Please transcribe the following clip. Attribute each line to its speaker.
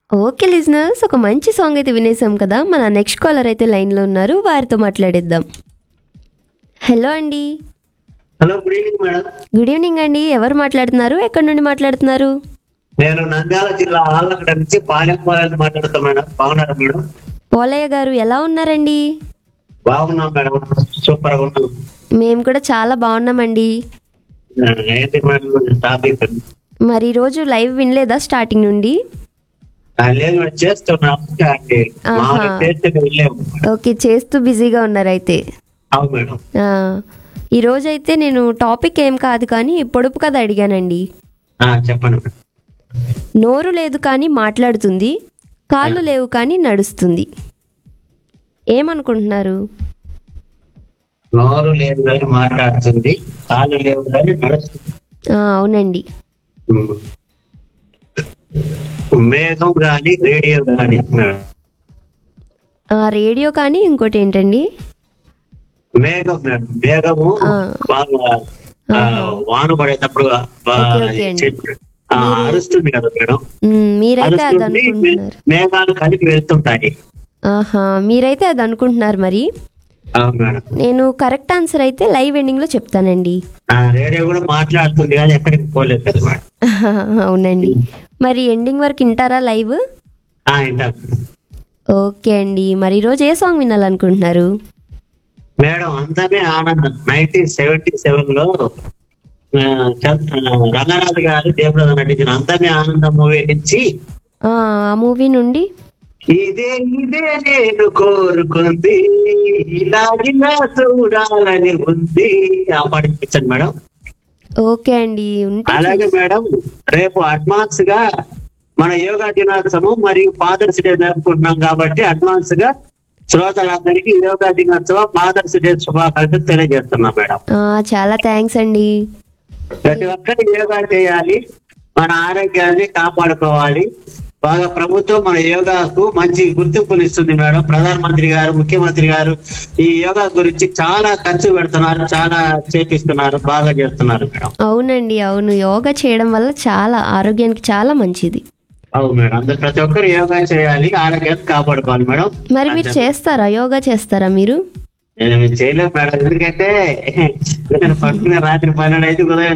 Speaker 1: Okay listeners ఒక మంచి song అయితే వినేసాం కదా మన నెక్స్ట్ కాలర్ అయితే లైన్లో ఉన్నారు వారితో మాట్లాడేద్దాం హలో అండి
Speaker 2: hello good evening madam
Speaker 1: good evening అండి ఎవరు మాట్లాడుతున్నారు ఎక్కడి నుండి మాట్లాడుతున్నారు
Speaker 2: నేను నంద్యాల జిల్లా ఆళ్ళగడ్డ నుంచి పాలెం పాలెం మాట్లాడుతాను మేడం బాగున్నారా మేడం
Speaker 1: పోలయ్య గారు ఎలా ఉన్నారండి
Speaker 2: బాగున్నాం మేడం సూపర్ గా ఉన్నాం
Speaker 1: మేము కూడా చాలా బాగున్నామండి
Speaker 2: ఆ, ఏంటి మేడం టాపిక్
Speaker 1: మరి ఈరోజు లైవ్ వినలేదా స్టార్టింగ్ నుండి
Speaker 2: ఆ, లేదు మేడం చేస్తున్నాం అంటే
Speaker 1: ఆహా.
Speaker 2: మామూలుగా చేస్తే వెళ్ళాము
Speaker 1: ఓకే చేస్తూ బిజీగా ఉన్నారు అయితే
Speaker 2: అవును మేడం
Speaker 1: ఆ, ఈరోజు అయితే నేను టాపిక్ ఏం కాదు కానీ పొడుపు కథ అడిగానండి
Speaker 2: ఆ, చెప్పండి మేడం
Speaker 1: నోరు లేదు కానీ మాట్లాడుతుంది కాళ్ళు లేవు కానీ నడుస్తుంది ఏమనుకుంటున్నారు
Speaker 2: నోరు లేదు కానీ మాట్లాడుతుంది కాళ్ళు లేవు కానీ నడుస్తుంది
Speaker 1: ఆ, అవునండి
Speaker 2: ఉమ్. మేఘం కానీ రేడియో కానీ మేడం
Speaker 1: ఆ, రేడియో కానీ ఇంకోటి ఏంటండి
Speaker 2: మేఘం మేడం మేఘము
Speaker 1: ఆ.
Speaker 2: బాగా ఆ, వాన పడేటప్పుడు బా-
Speaker 1: ఓకే, ఓకే అండి.
Speaker 2: చెట్టు- ఆ, అరుస్తుంది కదా మేడం
Speaker 1: మ్, మీరైతే అది
Speaker 2: అరుస్తుంది
Speaker 1: అనుకుంటున్నారు
Speaker 2: మేఘాలు కలిపి వెళ్తుంటాయి
Speaker 1: ఆహా మీరైతే అది అనుకుంటున్నారు మరి
Speaker 2: అవును మేడం
Speaker 1: నేను కరెక్ట్ ఆన్సర్ అయితే లైవ్ ఎండింగ్లో చెప్తానండి
Speaker 2: ఆ రేడియో కూడా మాట్లాడుతుంది కానీ ఎక్కడికి పోలేదు కదా మేడం
Speaker 1: అవునండి మరి ఎండింగ్ వరకు వింటారా లైవ్
Speaker 2: ఆ, వింటాను.
Speaker 1: ఓకే అండి మరి ఈరోజు ఏ సాంగ్ వినాలనుకుంటున్నారు
Speaker 2: మేడం అందమే ఆనందం నైన్టీన్ సెవెంటీ సెవెన్ లో ఆ, చంద్ర- ఆ, రంగనాథ్ గారు దేవరాజు నటించిన అందమే ఆనందం మూవీ నుంచి
Speaker 1: ఆ ఆ మూవీ నుండి
Speaker 2: ఇదే ఇదే నేను కోరుకుంది ఇలా ఇలా చూడాలని ఉంది ఆ పాటించండి మేడం
Speaker 1: ఓకే అండి ఉంటే
Speaker 2: అలాగే మేడం రేపు అడ్వాన్స్ గా మన యోగా దినోత్సవం మరియు ఫాదర్స్ డే జరుపుకుంటున్నాం కాబట్టి అడ్వాన్స్ గా శ్రోతలందరికీ యోగా దినోత్సవం ఫాదర్స్ డే శుభాకాంక్షలు తెలియజేస్తున్నాం మేడం
Speaker 1: ఆ, చాలా థ్యాంక్స్ అండి
Speaker 2: ప్రతి ఒక్కరు యోగా చేయాలి మన ఆరోగ్యాన్ని కాపాడుకోవాలి బాగా ప్రభుత్వం మన యోగాకు మంచి గుర్తింపునిస్తుంది మేడం ప్రధానమంత్రి గారు ముఖ్యమంత్రి గారు ఈ యోగా గురించి చాలా ఖర్చు పెడుతున్నారు చాలా చేపిస్తున్నారు బాగా చేస్తున్నారు మేడం
Speaker 1: అవునండి అవును యోగా చేయడం వల్ల చాలా ఆరోగ్యానికి చాలా మంచిది
Speaker 2: అవును మేడం అందరు ప్రతి ఒక్కరు యోగా చేయాలి ఆరోగ్యాన్ని కాపాడుకోవాలి మేడం
Speaker 1: మరి మీరు చేస్తారా యోగా చేస్తారా మీరు
Speaker 2: నేను చేయలేము మేడం ఎందుకంటే నేను పడుకునే రాత్రి పన్నెండు అయితే ఉదయం